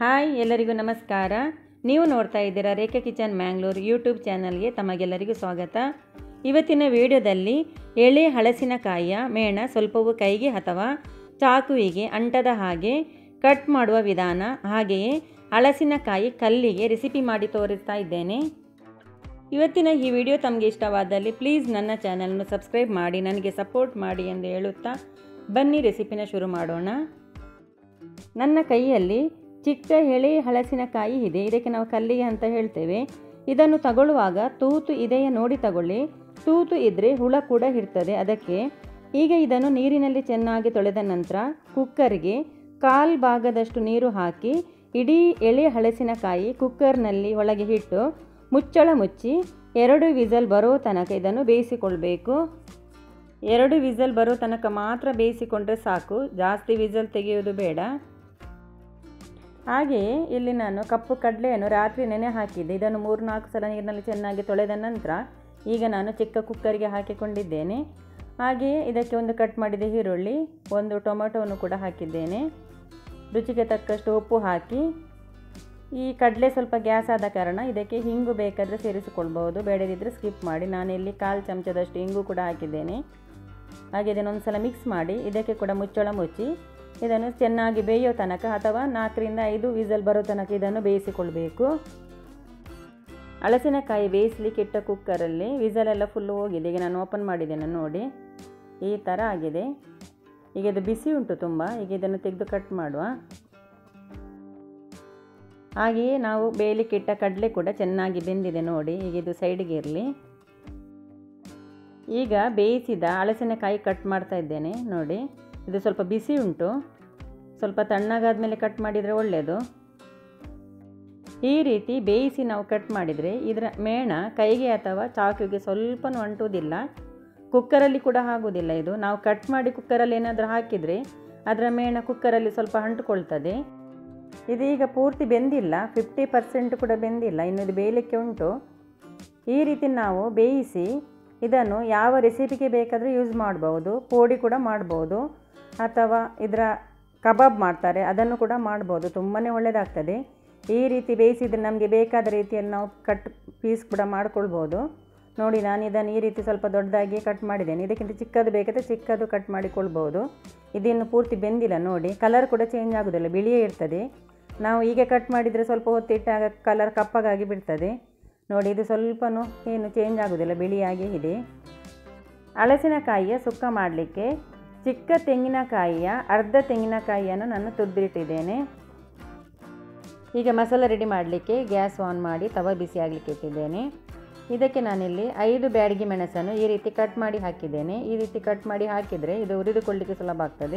hi ಎಲ್ಲರಿಗೂ ನಮಸ್ಕಾರ ನೀವು ನೋಡ್ತಾ ಇದ್ದೀರಾ ರೇಖಾ ಕಿಚನ್ ಮ್ಯಾಂಗ್ಳೂರ್ ಯೂಟ್ಯೂಬ್ ಚಾನಲ್ಗೆ ತಮಗೆಲ್ಲರಿಗೂ ಸ್ವಾಗತ ಇವತ್ತಿನ ವಿಡಿಯೋದಲ್ಲಿ ಎಳೆ ಹಳಸಿನಕಾಯಿಯ ಮೇಣ ಸ್ವಲ್ಪವೂ ಕೈಗೆ ಅಥವಾ ಚಾಕುವಿಗೆ ಅಂಟದ ಹಾಗೆ ಕಟ್ ಮಾಡುವ ವಿಧಾನ ಹಾಗೆಯೇ ಹಳಸಿನಕಾಯಿ ಕಲ್ಲಿಗೆ ರೆಸಿಪಿ ಮಾಡಿ ತೋರಿಸ್ತಾ ಇದ್ದೇನೆ ಇವತ್ತಿನ ಈ ವಿಡಿಯೋ ತಮಗೆ ಇಷ್ಟವಾದಲ್ಲಿ ಪ್ಲೀಸ್ ನನ್ನ ಚಾನಲ್ನ ಸಬ್ಸ್ಕ್ರೈಬ್ ಮಾಡಿ ನನಗೆ ಸಪೋರ್ಟ್ ಮಾಡಿ ಎಂದು ಹೇಳುತ್ತಾ ಬನ್ನಿ ರೆಸಿಪಿನ ಶುರು ಮಾಡೋಣ ನನ್ನ ಕೈಯಲ್ಲಿ ಚಿಕ್ಕ ಎಳೆ ಹಳಸಿನಕಾಯಿ ಇದೆ ಇದಕ್ಕೆ ನಾವು ಕಲ್ಲಿಗೆ ಅಂತ ಹೇಳ್ತೇವೆ ಇದನ್ನು ತಗೊಳ್ಳುವಾಗ ತೂತು ಇದೆಯಾ ನೋಡಿ ತಗೊಳ್ಳಿ ತೂತು ಇದ್ದರೆ ಹುಳ ಕೂಡ ಇರ್ತದೆ ಅದಕ್ಕೆ ಈಗ ಇದನ್ನು ನೀರಿನಲ್ಲಿ ಚೆನ್ನಾಗಿ ತೊಳೆದ ನಂತರ ಕುಕ್ಕರ್ಗೆ ಕಾಲು ಭಾಗದಷ್ಟು ನೀರು ಹಾಕಿ ಇಡೀ ಎಳೆ ಹಳಸಿನಕಾಯಿ ಕುಕ್ಕರ್ನಲ್ಲಿ ಒಳಗೆ ಇಟ್ಟು ಮುಚ್ಚಳ ಮುಚ್ಚಿ ಎರಡು ವಿಸಲ್ ಬರೋ ತನಕ ಇದನ್ನು ಬೇಯಿಸಿಕೊಳ್ಬೇಕು ಎರಡು ವಿಸಲ್ ಬರೋ ತನಕ ಮಾತ್ರ ಬೇಯಿಸಿಕೊಂಡ್ರೆ ಸಾಕು ಜಾಸ್ತಿ ವಿಸಲ್ ತೆಗೆಯೋದು ಬೇಡ ಹಾಗೆಯೇ ಇಲ್ಲಿ ನಾನು ಕಪ್ಪು ಕಡಲೆಯನ್ನು ರಾತ್ರಿ ನೆನೆ ಹಾಕಿದ್ದೆ ಇದನ್ನು ಮೂರು ನಾಲ್ಕು ಸಲ ನೀರಿನಲ್ಲಿ ಚೆನ್ನಾಗಿ ತೊಳೆದ ನಂತರ ಈಗ ನಾನು ಚಿಕ್ಕ ಕುಕ್ಕರಿಗೆ ಹಾಕಿಕೊಂಡಿದ್ದೇನೆ ಹಾಗೆಯೇ ಇದಕ್ಕೆ ಒಂದು ಕಟ್ ಮಾಡಿದ ಈರುಳ್ಳಿ ಒಂದು ಟೊಮೆಟೊವನ್ನು ಕೂಡ ಹಾಕಿದ್ದೇನೆ ರುಚಿಗೆ ತಕ್ಕಷ್ಟು ಉಪ್ಪು ಹಾಕಿ ಈ ಕಡಲೆ ಸ್ವಲ್ಪ ಗ್ಯಾಸ್ ಆದ ಕಾರಣ ಇದಕ್ಕೆ ಹಿಂಗು ಬೇಕಾದರೆ ಸೇರಿಸಿಕೊಳ್ಬೋದು ಬೇಡದಿದ್ದರೆ ಸ್ಕಿಪ್ ಮಾಡಿ ನಾನಿಲ್ಲಿ ಕಾಲು ಚಮಚದಷ್ಟು ಹಿಂಗು ಕೂಡ ಹಾಕಿದ್ದೇನೆ ಹಾಗೆ ಇದನ್ನೊಂದು ಸಲ ಮಿಕ್ಸ್ ಮಾಡಿ ಇದಕ್ಕೆ ಕೂಡ ಮುಚ್ಚಳ ಮುಚ್ಚಿ ಇದನ್ನು ಚೆನ್ನಾಗಿ ಬೇಯೋ ತನಕ ಅಥವಾ ನಾಲ್ಕರಿಂದ ಐದು ವಿಸಲ್ ಬರೋ ತನಕ ಇದನ್ನು ಬೇಯಿಸಿಕೊಳ್ಬೇಕು ಹಳಸಿನಕಾಯಿ ಬೇಯಿಸ್ಲಿಕ್ಕೆ ಇಟ್ಟ ಕುಕ್ಕರಲ್ಲಿ ವಿಸಲೆಲ್ಲ ಫುಲ್ಲು ಹೋಗಿದೆ ಈಗ ನಾನು ಓಪನ್ ಮಾಡಿದ್ದೇನೆ ನೋಡಿ ಈ ಥರ ಆಗಿದೆ ಈಗ ಇದು ಬಿಸಿ ಉಂಟು ತುಂಬ ಈಗ ಇದನ್ನು ತೆಗೆದು ಕಟ್ ಮಾಡುವ ಹಾಗೆಯೇ ನಾವು ಬೇಯಲಿಕ್ಕಿಟ್ಟ ಕಡಲೆ ಕೂಡ ಚೆನ್ನಾಗಿ ಬೆಂದಿದೆ ನೋಡಿ ಈಗ ಇದು ಸೈಡಿಗೆ ಇರಲಿ ಈಗ ಬೇಯಿಸಿದ ಹಳಸಿನಕಾಯಿ ಕಟ್ ಮಾಡ್ತಾ ಇದ್ದೇನೆ ನೋಡಿ ಇದು ಸ್ವಲ್ಪ ಬಿಸಿ ಉಂಟು ಸ್ವಲ್ಪ ತಣ್ಣಗಾದ ಮೇಲೆ ಕಟ್ ಮಾಡಿದರೆ ಒಳ್ಳೆಯದು ಈ ರೀತಿ ಬೇಯಿಸಿ ನಾವು ಕಟ್ ಮಾಡಿದರೆ ಇದರ ಮೇಣ ಕೈಗೆ ಅಥವಾ ಚಾಕುವಿಗೆ ಸ್ವಲ್ಪನೂ ಅಂಟುವುದಿಲ್ಲ ಕುಕ್ಕರಲ್ಲಿ ಕೂಡ ಆಗೋದಿಲ್ಲ ಇದು ನಾವು ಕಟ್ ಮಾಡಿ ಕುಕ್ಕರಲ್ಲಿ ಏನಾದರೂ ಹಾಕಿದರೆ ಅದರ ಮೇಣ ಕುಕ್ಕರಲ್ಲಿ ಸ್ವಲ್ಪ ಅಂಟುಕೊಳ್ತದೆ ಇದೀಗ ಪೂರ್ತಿ ಬೆಂದಿಲ್ಲ ಫಿಫ್ಟಿ ಪರ್ಸೆಂಟ್ ಕೂಡ ಬೆಂದಿಲ್ಲ ಇನ್ನು ಇದು ಬೇಯಲಿಕ್ಕೆ ಉಂಟು ಈ ರೀತಿ ನಾವು ಬೇಯಿಸಿ ಇದನ್ನು ಯಾವ ರೆಸಿಪಿಗೆ ಬೇಕಾದರೂ ಯೂಸ್ ಮಾಡ್ಬೋದು ಪೋಡಿ ಕೂಡ ಮಾಡ್ಬೋದು ಅಥವಾ ಇದರ ಕಬಾಬ್ ಮಾಡ್ತಾರೆ ಅದನ್ನು ಕೂಡ ಮಾಡ್ಬೋದು ತುಂಬಾ ಒಳ್ಳೆಯದಾಗ್ತದೆ ಈ ರೀತಿ ಬೇಯಿಸಿದರೆ ನಮಗೆ ಬೇಕಾದ ರೀತಿಯಲ್ಲಿ ನಾವು ಕಟ್ ಪೀಸ್ ಕೂಡ ಮಾಡ್ಕೊಳ್ಬೋದು ನೋಡಿ ನಾನು ಇದನ್ನು ಈ ರೀತಿ ಸ್ವಲ್ಪ ದೊಡ್ಡದಾಗಿ ಕಟ್ ಮಾಡಿದ್ದೇನೆ ಇದಕ್ಕಿಂತ ಚಿಕ್ಕದು ಬೇಕಾದರೆ ಚಿಕ್ಕದು ಕಟ್ ಮಾಡಿಕೊಳ್ಬೋದು ಇದಿನ್ನು ಪೂರ್ತಿ ಬೆಂದಿಲ್ಲ ನೋಡಿ ಕಲರ್ ಕೂಡ ಚೇಂಜ್ ಆಗೋದಿಲ್ಲ ಬಿಳಿಯೇ ಇರ್ತದೆ ನಾವು ಈಗ ಕಟ್ ಮಾಡಿದರೆ ಸ್ವಲ್ಪ ಹೊತ್ತಿಟ್ಟಾಗ ಕಲರ್ ಕಪ್ಪಗಾಗಿ ಬಿಡ್ತದೆ ನೋಡಿ ಇದು ಸ್ವಲ್ಪನೂ ಏನು ಚೇಂಜ್ ಆಗೋದಿಲ್ಲ ಬಿಳಿಯಾಗಿ ಇದೆ ಹಳಸಿನಕಾಯಿಯ ಸುಕ್ಕ ಮಾಡಲಿಕ್ಕೆ ಚಿಕ್ಕ ತೆಂಗಿನಕಾಯಿಯ ಅರ್ಧ ತೆಂಗಿನಕಾಯಿಯನ್ನು ನಾನು ತುರಿದಿಟ್ಟಿದ್ದೇನೆ ಈಗ ಮಸಾಲೆ ರೆಡಿ ಮಾಡಲಿಕ್ಕೆ ಗ್ಯಾಸ್ ಆನ್ ಮಾಡಿ ತವ ಬಿಸಿ ಆಗಲಿಕ್ಕೆ ಇಟ್ಟಿದ್ದೇನೆ ಇದಕ್ಕೆ ನಾನಿಲ್ಲಿ ಐದು ಬ್ಯಾಡಗಿ ಮೆಣಸನ್ನು ಈ ರೀತಿ ಕಟ್ ಮಾಡಿ ಹಾಕಿದ್ದೇನೆ ಈ ರೀತಿ ಕಟ್ ಮಾಡಿ ಹಾಕಿದರೆ ಇದು ಹುರಿದುಕೊಳ್ಳಿಕ್ಕೆ ಸುಲಭ ಆಗ್ತದೆ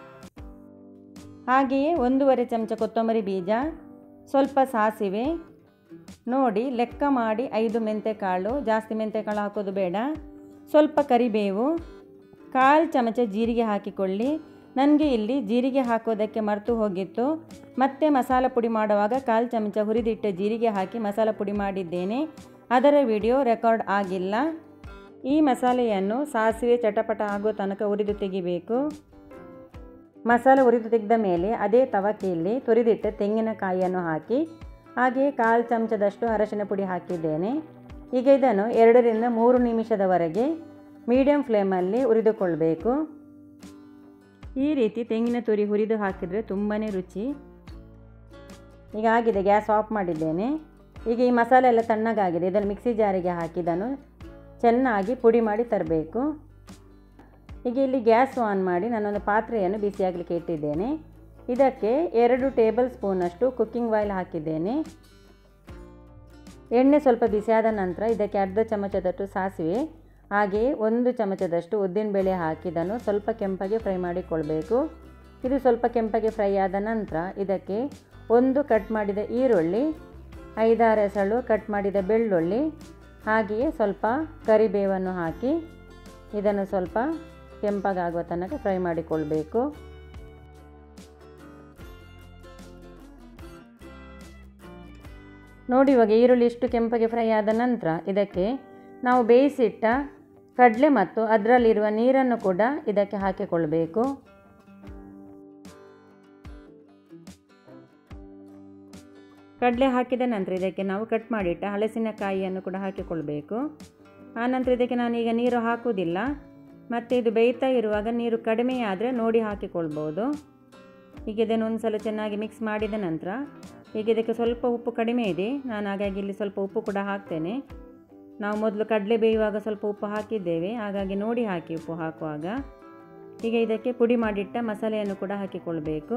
ಹಾಗೆಯೇ ಒಂದೂವರೆ ಚಮಚ ಕೊತ್ತಂಬರಿ ಬೀಜ ಸ್ವಲ್ಪ ಸಾಸಿವೆ ನೋಡಿ ಲೆಕ್ಕ ಮಾಡಿ ಐದು ಮೆಂತೆಕಾಳು ಜಾಸ್ತಿ ಮೆಂತೆಕಾಳು ಹಾಕೋದು ಬೇಡ ಸ್ವಲ್ಪ ಕರಿಬೇವು ಕಾಲು ಚಮಚ ಜೀರಿಗೆ ಹಾಕಿಕೊಳ್ಳಿ ನನಗೆ ಇಲ್ಲಿ ಜೀರಿಗೆ ಹಾಕೋದಕ್ಕೆ ಮರೆತು ಹೋಗಿತ್ತು ಮತ್ತೆ ಮಸಾಲ ಪುಡಿ ಮಾಡುವಾಗ ಕಾಲು ಚಮಚ ಹುರಿದಿಟ್ಟ ಜೀರಿಗೆ ಹಾಕಿ ಮಸಾಲ ಪುಡಿ ಮಾಡಿದ್ದೇನೆ ಅದರ ವಿಡಿಯೋ ರೆಕಾರ್ಡ್ ಆಗಿಲ್ಲ ಈ ಮಸಾಲೆಯನ್ನು ಸಾಸಿವೆ ಚಟಪಟ ಆಗೋ ತನಕ ಹುರಿದು ತೆಗಿಬೇಕು ಮಸಾಲೆ ಹುರಿದು ತೆಗೆದ ಮೇಲೆ ಅದೇ ತವಕೆಯಲ್ಲಿ ತುರಿದಿಟ್ಟ ತೆಂಗಿನಕಾಯಿಯನ್ನು ಹಾಕಿ ಹಾಗೆಯೇ ಕಾಲು ಚಮಚದಷ್ಟು ಅರಶಿನ ಪುಡಿ ಹಾಕಿದ್ದೇನೆ ಈಗ ಇದನ್ನು ಎರಡರಿಂದ ಮೂರು ನಿಮಿಷದವರೆಗೆ ಮೀಡಿಯಮ್ ಫ್ಲೇಮಲ್ಲಿ ಹುರಿದುಕೊಳ್ಬೇಕು ಈ ರೀತಿ ತೆಂಗಿನ ತುರಿ ಹುರಿದು ಹಾಕಿದರೆ ತುಂಬಾ ರುಚಿ ಈಗ ಆಗಿದೆ ಗ್ಯಾಸ್ ಆಫ್ ಮಾಡಿದ್ದೇನೆ ಈಗ ಈ ಮಸಾಲೆ ಎಲ್ಲ ತಣ್ಣಗಾಗಿದೆ ಇದನ್ನು ಮಿಕ್ಸಿ ಜಾರಿಗೆ ಹಾಕಿದನು ಚೆನ್ನಾಗಿ ಪುಡಿ ಮಾಡಿ ತರಬೇಕು ಈಗ ಇಲ್ಲಿ ಗ್ಯಾಸ್ ಆನ್ ಮಾಡಿ ನಾನೊಂದು ಪಾತ್ರೆಯನ್ನು ಬಿಸಿಯಾಗಲಿಕ್ಕೆ ಇಟ್ಟಿದ್ದೇನೆ ಇದಕ್ಕೆ ಎರಡು ಟೇಬಲ್ ಸ್ಪೂನಷ್ಟು ಕುಕ್ಕಿಂಗ್ ಆಯಿಲ್ ಹಾಕಿದ್ದೇನೆ ಎಣ್ಣೆ ಸ್ವಲ್ಪ ಬಿಸಿಯಾದ ನಂತರ ಇದಕ್ಕೆ ಅರ್ಧ ಚಮಚದಷ್ಟು ಸಾಸಿವೆ ಹಾಗೆಯೇ ಒಂದು ಚಮಚದಷ್ಟು ಉದ್ದಿನಬೇಳೆ ಹಾಕಿದನ್ನು ಸ್ವಲ್ಪ ಕೆಂಪಗೆ ಫ್ರೈ ಮಾಡಿಕೊಳ್ಬೇಕು ಇದು ಸ್ವಲ್ಪ ಕೆಂಪಗೆ ಫ್ರೈ ಆದ ನಂತರ ಇದಕ್ಕೆ ಒಂದು ಕಟ್ ಮಾಡಿದ ಈರುಳ್ಳಿ ಐದಾರು ಎಸಳು ಕಟ್ ಮಾಡಿದ ಬೆಳ್ಳುಳ್ಳಿ ಹಾಗೆಯೇ ಸ್ವಲ್ಪ ಕರಿಬೇವನ್ನು ಹಾಕಿ ಇದನ್ನು ಸ್ವಲ್ಪ ಕೆಂಪಗಾಗುವ ತನಕ ಫ್ರೈ ಮಾಡಿಕೊಳ್ಬೇಕು ನೋಡಿ ಇವಾಗ ಈರುಳ್ಳಿ ಇಷ್ಟು ಕೆಂಪಗೆ ಫ್ರೈ ಆದ ನಂತರ ಇದಕ್ಕೆ ನಾವು ಬೇಯಿಸಿಟ್ಟ ಕಡಲೆ ಮತ್ತು ಅದರಲ್ಲಿರುವ ನೀರನ್ನು ಕೂಡ ಇದಕ್ಕೆ ಹಾಕಿಕೊಳ್ಬೇಕು ಕಡಲೆ ಹಾಕಿದ ನಂತರ ಇದಕ್ಕೆ ನಾವು ಕಟ್ ಮಾಡಿಟ್ಟ ಹಲಸಿನಕಾಯಿಯನ್ನು ಕೂಡ ಹಾಕಿಕೊಳ್ಬೇಕು ಆನಂತರ ಇದಕ್ಕೆ ನಾನೀಗ ನೀರು ಹಾಕುವುದಿಲ್ಲ ಮತ್ತು ಇದು ಬೇಯ್ತಾ ಇರುವಾಗ ನೀರು ಕಡಿಮೆ ಆದರೆ ನೋಡಿ ಹಾಕಿಕೊಳ್ಬೋದು ಈಗ ಇದನ್ನು ಒಂದು ಸಲ ಚೆನ್ನಾಗಿ ಮಿಕ್ಸ್ ಮಾಡಿದ ನಂತರ ಈಗ ಇದಕ್ಕೆ ಸ್ವಲ್ಪ ಉಪ್ಪು ಕಡಿಮೆ ಇದೆ ನಾನು ಹಾಗಾಗಿ ಇಲ್ಲಿ ಸ್ವಲ್ಪ ಉಪ್ಪು ಕೂಡ ಹಾಕ್ತೇನೆ ನಾವು ಮೊದಲು ಕಡಲೆ ಬೇಯುವಾಗ ಸ್ವಲ್ಪ ಉಪ್ಪು ಹಾಕಿದ್ದೇವೆ ಹಾಗಾಗಿ ನೋಡಿ ಹಾಕಿ ಉಪ್ಪು ಹಾಕುವಾಗ ಈಗ ಇದಕ್ಕೆ ಪುಡಿ ಮಾಡಿಟ್ಟ ಮಸಾಲೆಯನ್ನು ಕೂಡ ಹಾಕಿಕೊಳ್ಬೇಕು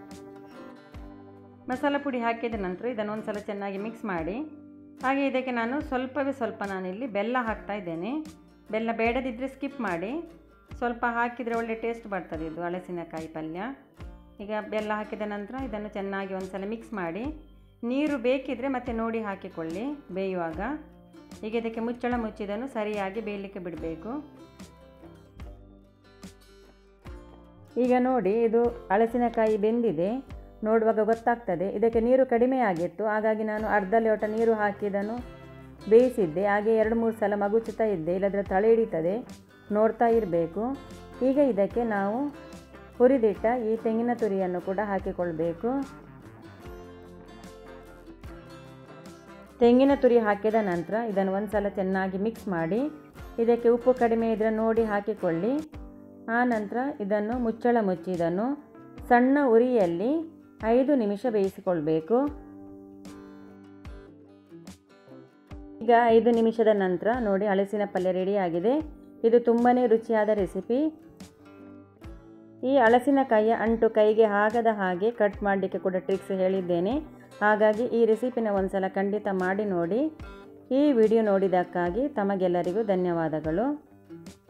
ಮಸಾಲ ಪುಡಿ ಹಾಕಿದ ನಂತರ ಇದನ್ನು ಒಂದು ಸಲ ಚೆನ್ನಾಗಿ ಮಿಕ್ಸ್ ಮಾಡಿ ಹಾಗೆ ಇದಕ್ಕೆ ನಾನು ಸ್ವಲ್ಪವೇ ಸ್ವಲ್ಪ ನಾನಿಲ್ಲಿ ಬೆಲ್ಲ ಹಾಕ್ತಾ ಇದ್ದೇನೆ ಬೆಲ್ಲ ಬೇಡದಿದ್ದರೆ ಸ್ಕಿಪ್ ಮಾಡಿ ಸ್ವಲ್ಪ ಹಾಕಿದರೆ ಒಳ್ಳೆ ಟೇಸ್ಟ್ ಬರ್ತದೆ ಇದು ಹಳಸಿನಕಾಯಿ ಪಲ್ಯ ಈಗ ಬೆಲ್ಲ ಹಾಕಿದ ನಂತರ ಇದನ್ನು ಚೆನ್ನಾಗಿ ಒಂದು ಸಲ ಮಿಕ್ಸ್ ಮಾಡಿ ನೀರು ಬೇಕಿದ್ದರೆ ಮತ್ತೆ ನೋಡಿ ಹಾಕಿಕೊಳ್ಳಿ ಬೇಯುವಾಗ ಈಗ ಇದಕ್ಕೆ ಮುಚ್ಚಳ ಮುಚ್ಚಿದನ್ನು ಸರಿಯಾಗಿ ಬೇಯಲಿಕ್ಕೆ ಬಿಡಬೇಕು ಈಗ ನೋಡಿ ಇದು ಹಳಸಿನಕಾಯಿ ಬೆಂದಿದೆ ನೋಡುವಾಗ ಗೊತ್ತಾಗ್ತದೆ ಇದಕ್ಕೆ ನೀರು ಕಡಿಮೆ ಆಗಿತ್ತು ಹಾಗಾಗಿ ನಾನು ಅರ್ಧ ಲೋಟ ನೀರು ಹಾಕಿದನು ಬೇಯಿಸಿದ್ದೆ ಹಾಗೆ ಎರಡು ಮೂರು ಸಲ ಮಗುಚುತ್ತಾ ಇದ್ದೆ ಇಲ್ಲದ್ರೆ ತಲೆ ಹಿಡಿತದೆ ನೋಡ್ತಾ ಇರಬೇಕು ಈಗ ಇದಕ್ಕೆ ನಾವು ಹುರಿದಿಟ್ಟ ಈ ತೆಂಗಿನ ತುರಿಯನ್ನು ಕೂಡ ಹಾಕಿಕೊಳ್ಬೇಕು ತೆಂಗಿನ ತುರಿ ಹಾಕಿದ ನಂತರ ಇದನ್ನು ಒಂದು ಸಲ ಚೆನ್ನಾಗಿ ಮಿಕ್ಸ್ ಮಾಡಿ ಇದಕ್ಕೆ ಉಪ್ಪು ಕಡಿಮೆ ಇದ್ದರೆ ನೋಡಿ ಹಾಕಿಕೊಳ್ಳಿ ಆ ನಂತರ ಇದನ್ನು ಮುಚ್ಚಳ ಮುಚ್ಚಿ ಇದನ್ನು ಸಣ್ಣ ಉರಿಯಲ್ಲಿ ಐದು ನಿಮಿಷ ಬೇಯಿಸಿಕೊಳ್ಬೇಕು ಈಗ ಐದು ನಿಮಿಷದ ನಂತರ ನೋಡಿ ಹಲಸಿನ ಪಲ್ಯ ರೆಡಿಯಾಗಿದೆ ಇದು ತುಂಬಾ ರುಚಿಯಾದ ರೆಸಿಪಿ ಈ ಹಲಸಿನಕಾಯಿಯ ಅಂಟು ಕೈಗೆ ಆಗದ ಹಾಗೆ ಕಟ್ ಮಾಡಲಿಕ್ಕೆ ಕೂಡ ಟ್ರಿಕ್ಸ್ ಹೇಳಿದ್ದೇನೆ ಹಾಗಾಗಿ ಈ ರೆಸಿಪಿನ ಒಂದ್ಸಲ ಖಂಡಿತ ಮಾಡಿ ನೋಡಿ ಈ ವಿಡಿಯೋ ನೋಡಿದ್ದಕ್ಕಾಗಿ ತಮಗೆಲ್ಲರಿಗೂ ಧನ್ಯವಾದಗಳು